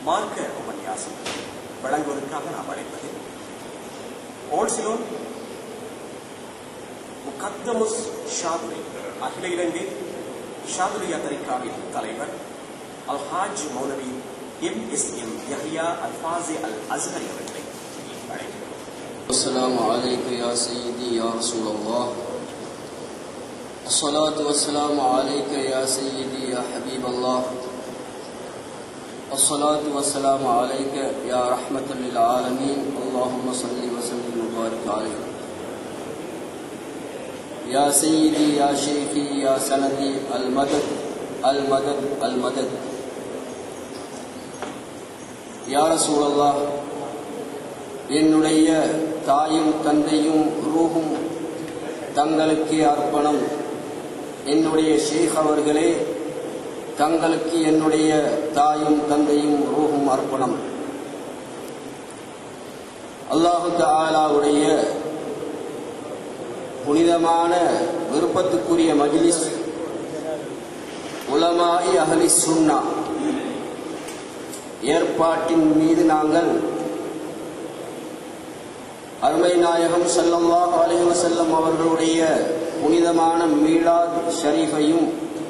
மார்க்க உபன்யாசம் வழங்குவதற்காக நாம் அழைப்பது ஓல்சிலோன் முகத்தமுஸ் ஷாதுரி அகில இலங்கை ஷாதுரியா தரிகாவின் தலைவர் Alhaj Moulavi M S M Yahya Alfasi Al Azhari அவர்களை அழைக்கிறோம் السلام عليك يا سيدي يا رسول الله الصلاة والسلام عليك يا سيدي يا حبيب الله الصلاة والسلام عليك يا رحمة للعالمين اللهم صل وسلم وبارك عليك يا سيدي يا شيخي يا سندي المدد المدد المدد يا رسول الله என்னுடைய தாயும் தந்தையும் ரூஹும் தங்களுக்கே அர்ப்பணம் என்னுடைய ஷேக் அவர்களே தங்களுக்கு என்னுடைய தாயும் தந்தையும் ரூஹும் அர்ப்பணம் அல்லாஹு தாலாவுடைய புனிதமான விருப்பத்துக்குரிய மஜ்லிஸ் உலமாய் அகலி சுன்னா ஏற்பாட்டின் மீது நாங்கள் அருமை நாயகம் ஸல்லல்லாஹு அலைஹி வஸல்லம் அவர்களுடைய புனிதமான மீலாத் ஷரீஃபையும்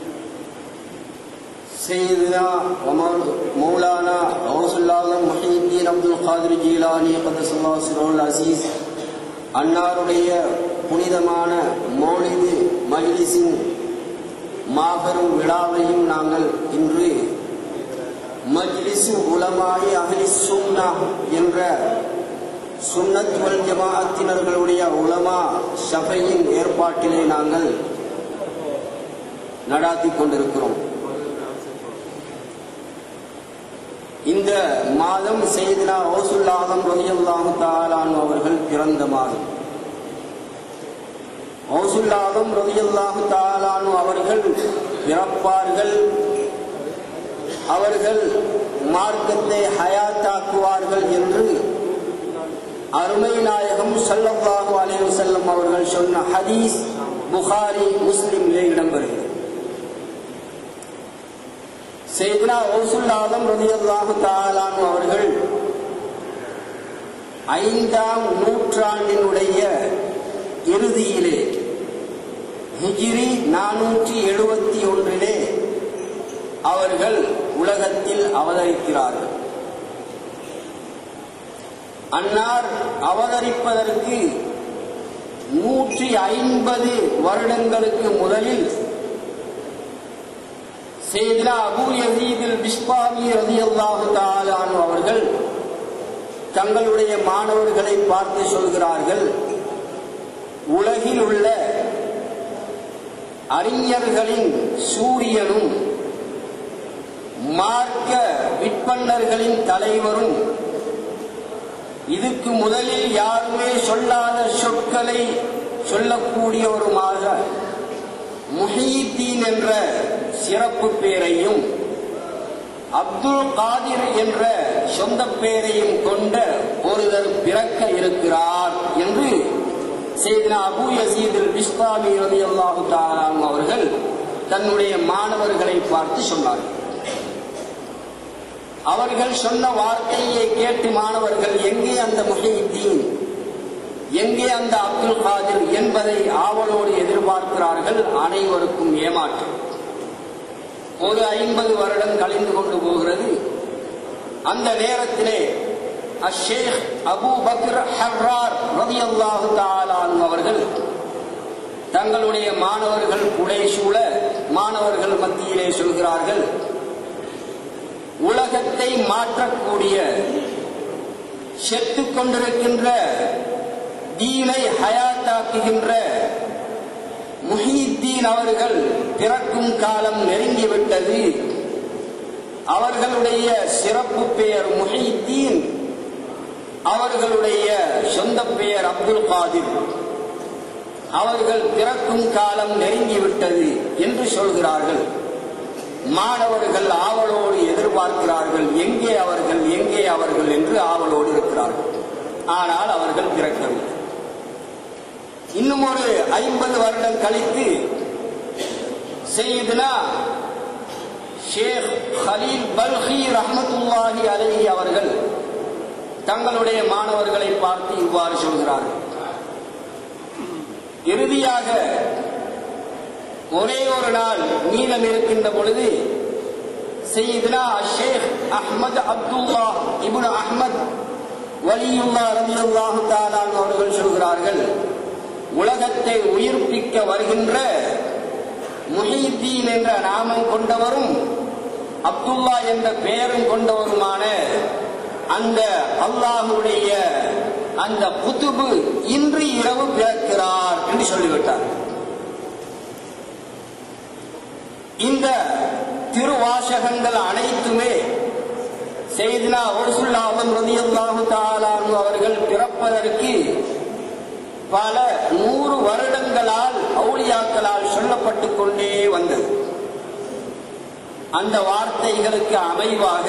சையதுனா உமர் மௌலானா ரவுசுல்லாஹ் முஹீத்தீன் அப்துல் காதிர் ஜீலானி கதஸல்லாஹு சிரோல் அசீஸ் அன்னாருடைய புனிதமான மௌலிது மஜ்லிஸின் மாபெரும் விழாவையும் நாங்கள் இன்று மஜ்லிஸு உலமாயி அஹ்லி சுன்னா என்ற சுன்னத் வல் ஜமாஅத்தினர்களுடைய உலமா ஷஃபையின் ஏற்பாட்டிலே நாங்கள் நடாத்தி கொண்டிருக்கிறோம் இந்த மாதம் செய்தினா ஓசுல்லாதம் ரலியல்லாஹு தாலான் அவர்கள் பிறந்த மாதம் ஓசுல்லாதம் ரலியல்லாஹு தாலான் அவர்கள் பிறப்பார்கள் அவர்கள் மார்க்கத்தை ஹயாத்தாக்குவார்கள் என்று அருமை நாயகம் ஸல்லல்லாஹு அலைஹி வஸல்லம் அவர்கள் சொன்ன ஹதீஸ் புகாரி முஸ்லிமிலே இடம்பெறுகிறது செய்தினா ஓசுல் ஆதம் ரலியல்லாஹு தஆலான் அவர்கள் ஐந்தாம் நூற்றாண்டினுடைய இறுதியிலே ஹிஜ்ரி நானூற்றி எழுபத்தி ஒன்றிலே அவர்கள் உலகத்தில் அவதரிக்கிறார்கள் அன்னார் அவதரிப்பதற்கு நூற்றி ஐம்பது வருடங்களுக்கு முதலில் செய்தினா அபு யசீதில் பிஸ்பாமி ரதியல்லாஹு தாலான் அவர்கள் தங்களுடைய மாணவர்களை பார்த்து சொல்கிறார்கள் உலகில் உள்ள அறிஞர்களின் சூரியனும் மார்க்க விற்பன்னர்களின் தலைவரும் இதுக்கு முதலில் யாருமே சொல்லாத சொற்களை சொல்லக்கூடியவருமாக முஹீத்தீன் என்ற சிறப்பு பெயரையும் அப்துல் காதிர் என்ற சொந்த பெயரையும் கொண்ட ஒருவர் பிறக்க இருக்கிறார் என்று செய்தின அபு யசீதில் பிஸ்தாமி ரலியல்லாஹு தாலாம் அவர்கள் தன்னுடைய மாணவர்களை பார்த்து சொன்னார்கள் அவர்கள் சொன்ன வார்த்தையை கேட்டு மாணவர்கள் எங்கே அந்த முஹீத்தீன் எங்கே அந்த அப்துல் காதிர் என்பதை ஆவலோடு எதிர்பார்க்கிறார்கள் அனைவருக்கும் ஏமாற்றம் ஒரு ஐம்பது வருடம் கழிந்து கொண்டு போகிறது அந்த நேரத்திலே அஷேக் அபு பக்ர் ஹர்ரார் ரதியல்லாஹு தாலான் அவர்கள் தங்களுடைய மாணவர்கள் புடைசூழ மாணவர்கள் மத்தியிலே சொல்கிறார்கள் உலகத்தை மாற்றக்கூடிய செத்துக் கொண்டிருக்கின்ற தீனை ஹயாத்தாக்குகின்ற முஹீத்தீன் அவர்கள் பிறக்கும் காலம் நெருங்கிவிட்டது அவர்களுடைய சிறப்பு பெயர் முஹீத்தீன் அவர்களுடைய சொந்த பெயர் அப்துல் காதிர் அவர்கள் பிறக்கும் காலம் நெருங்கிவிட்டது என்று சொல்கிறார்கள் மாணவர்கள் ஆவலோடு எதிர்பார்க்கிறார்கள் எங்கே அவர்கள் எங்கே அவர்கள் என்று ஆவலோடு இருக்கிறார்கள் ஆனால் அவர்கள் பிறக்கவில்லை இன்னும் ஒரு ஐம்பது வருடம் கழித்து செய்யுதுனா ஷேக் ஹலீல் பல்கி ரஹமத்துல்லாஹி அலைஹி அவர்கள் தங்களுடைய மாணவர்களை பார்த்து இவ்வாறு சொல்கிறார்கள் இறுதியாக ஒரே ஒரு நாள் மீதம் இருக்கின்ற பொழுது செய்தினா ஷேக் அஹ்மத் அப்துல்லா இப்னு அஹ்மத் வலியுல்லா ரலியல்லாஹு தஆலா அவர்கள் சொல்கிறார்கள் உலகத்தை உயிர்ப்பிக்க வருகின்ற முஹித்தீன் என்ற நாமம் கொண்டவரும் அப்துல்லா என்ற பெயரும் கொண்டவருமான அந்த அல்லாஹுடைய அந்த குதுபு இன்று இரவு பிறக்கிறார் என்று சொல்லிவிட்டார் இந்த திருவாசகங்கள் அனைத்துமே செய்தினா ஒருசுல்லாவும் ரதியல்லாஹு தாலானு அவர்கள் பிறப்பதற்கு பல நூறு வருடங்களால் அவுளியாக்களால் சொல்லப்பட்டுக் கொண்டே வந்தது அந்த வார்த்தைகளுக்கு அமைவாக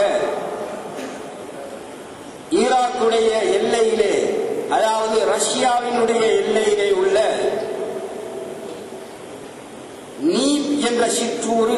ஈராக்குடைய எல்லையிலே அதாவது ரஷ்யாவினுடைய எல்லையிலே உள்ள நீப் என்ற சிற்றூரு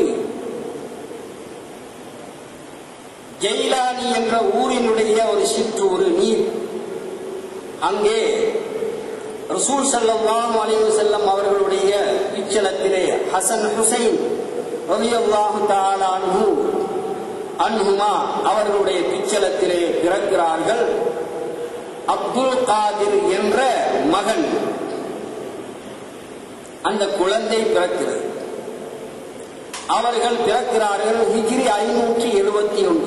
ஜெயிலானி என்ற ஊரினுடைய ஒரு சிற்றூரு நீர் அங்கே ரசூல் ஸல்லல்லாஹு அலைஹி வஸல்லம் அவர்களுடைய பிச்சலத்திலே ஹசன் ஹுசைன் ரலியல்லாஹு தஆலா அன்ஹு அன்ஹுமா அவர்களுடைய பிச்சலத்திலே பிறக்கிறார்கள் அப்துல் காதிர் என்ற மகன் அந்த குழந்தை பிறக்கிறது அவர்கள் பிறக்கிறார்கள் ஹிஜ்ரி ஐநூற்றி எழுபத்தி ஒன்று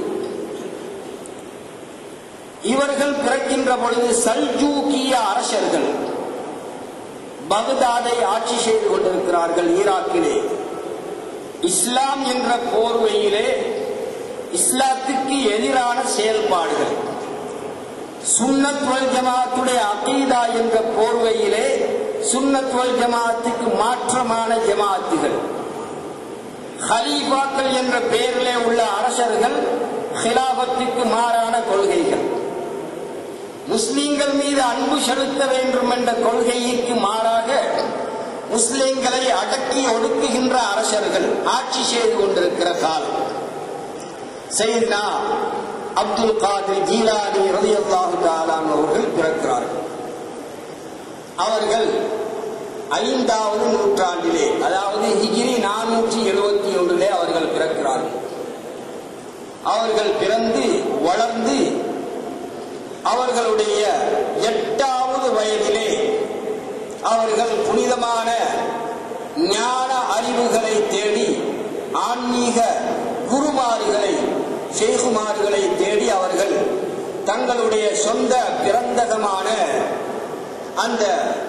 இவர்கள் பிறக்கின்ற பொழுது சல்ஜூக்கிய அரசர்கள் பகதாதை ஆட்சி செய்து கொண்டிருக்கிறார்கள் ஈராக்கிலே இஸ்லாம் என்ற போர்வையிலே இஸ்லாத்துக்கு எதிரான செயல்பாடுகள் சுன்னத் வல் ஜமாத்துடைய அகீதா என்ற போர்வையிலே சுன்னத் வல் ஜமாத்துக்கு மாற்றமான ஜமாத்துகள் ஹலீஃபாக்கள் என்ற பெயரிலே உள்ள அரசர்கள் ஹிலாபத்துக்கு மாறான கொள்கைகள் முஸ்லிம்கள் மீது அன்பு செலுத்த வேண்டும் என்ற கொள்கைக்கு மாறாக முஸ்லிம்களை அடக்கி ஒடுக்குகின்ற அரசர்கள் ஆட்சி செய்து கொண்டிருக்கிற காலம் செய்தா அப்துல் காதிர் ஜீலானி ரலியல்லாஹு தஆலான் அவர்கள் பிறக்கிறார்கள் அவர்கள் ஐந்தாவது நூற்றாண்டிலே அதாவது ஹிஜ்ரி நானூற்றி எழுபத்தி ஒன்றிலே அவர்கள் பிறக்கிறார்கள் அவர்கள் பிறந்து வளர்ந்து அவர்களுடைய எட்டாவது வயதிலே அவர்கள் புனிதமான ஞான அறிவுகளை தேடி ஆன்மீக குருமார்களை ஷேகுமார்களை தேடி அவர்கள் தங்களுடைய சொந்த பிறந்தகமான அந்த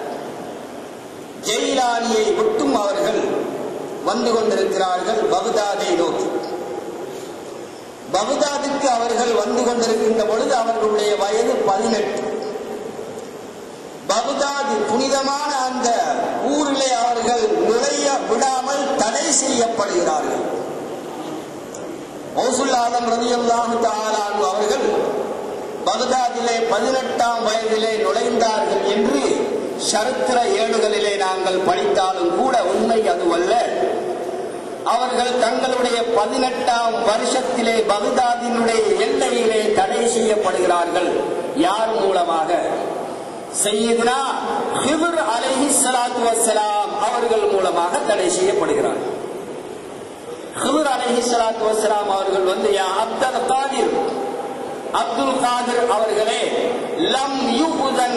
ஜெயிலானியை விட்டும் அவர்கள் வந்து கொண்டிருக்கிறார்கள் பகுதாதை நோக்கி பகுதாதுக்கு அவர்கள் வந்து கொண்டிருக்கின்ற பொழுது அவர்களுடைய வயது பதினெட்டு பகுதாது புனிதமான அந்த ஊரிலே அவர்கள் நுழைய விடாமல் தடை செய்யப்படுகிறார்கள் மௌசுல்லாதம் ரதியல்லாஹு தாலான் அவர்கள் பகுதாதிலே பதினெட்டாம் வயதிலே நுழைந்தார்கள் என்று சரித்திர ஏடுகளிலே நாங்கள் படித்தாலும் கூட உண்மை அதுவல்ல அவர்கள் தங்களுடைய பதினெட்டாம் வருஷத்திலே பகுதாதினுடைய எல்லையிலே தடை செய்யப்படுகிறார்கள் யார் மூலமாக செய்யதுனா ஹிபர் அலைஹி ஸலாத்து வஸ்ஸலாம் அவர்கள் மூலமாக தடை செய்யப்படுகிறார்கள் ஹிபர் அலைஹி ஸலாத்து வஸ்ஸலாம் அவர்கள் வந்து யா அப்துல் காதிர் அப்துல் காதிர் அவர்களே லம் யுகுதன்